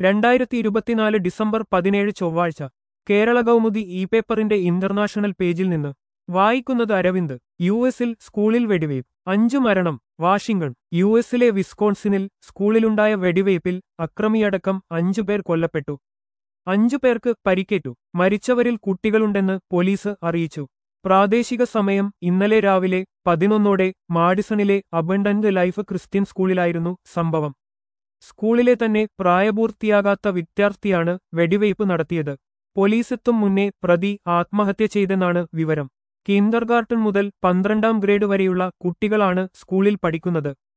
രണ്ടായിരത്തി ഇരുപത്തിനാല് ഡിസംബർ പതിനേഴ് ചൊവ്വാഴ്ച കേരള കൗമുദി ഇ പേപ്പറിന്റെ ഇന്റർനാഷണൽ പേജിൽ നിന്ന് വായിക്കുന്നത് അരവിന്ദ് യു എസിൽ സ്കൂളിൽ വെടിവയ്പ് അഞ്ചു മരണം വാഷിംഗ്ടൺ യു എസിലെ വിസ്കോൺസിനിൽ സ്കൂളിലുണ്ടായ വെടിവയ്പിൽ അക്രമിയടക്കം അഞ്ചുപേർ കൊല്ലപ്പെട്ടു അഞ്ചു പേർക്ക് പരിക്കേറ്റു മരിച്ചവരിൽ കുട്ടികളുണ്ടെന്ന് പോലീസ് അറിയിച്ചു പ്രാദേശിക സമയം ഇന്നലെ രാവിലെ പതിനൊന്നോടെ മാഡിസണിലെ അബണ്ടന്റ് ലൈഫ് ക്രിസ്ത്യൻ സ്കൂളിലായിരുന്നു സംഭവം സ്കൂളിലെ തന്നെ പ്രായപൂർത്തിയാകാത്ത വിദ്യാർത്ഥിയാണ് വെടിവയ്പ് നടത്തിയത് പോലീസെത്തും മുന്നേ പ്രതി ആത്മഹത്യ ചെയ്തെന്നാണ് വിവരം കിൻഡർഗാർട്ടൻ മുതൽ പന്ത്രണ്ടാം ഗ്രേഡ് വരെയുള്ള കുട്ടികളാണ് സ്കൂളിൽ പഠിക്കുന്നത്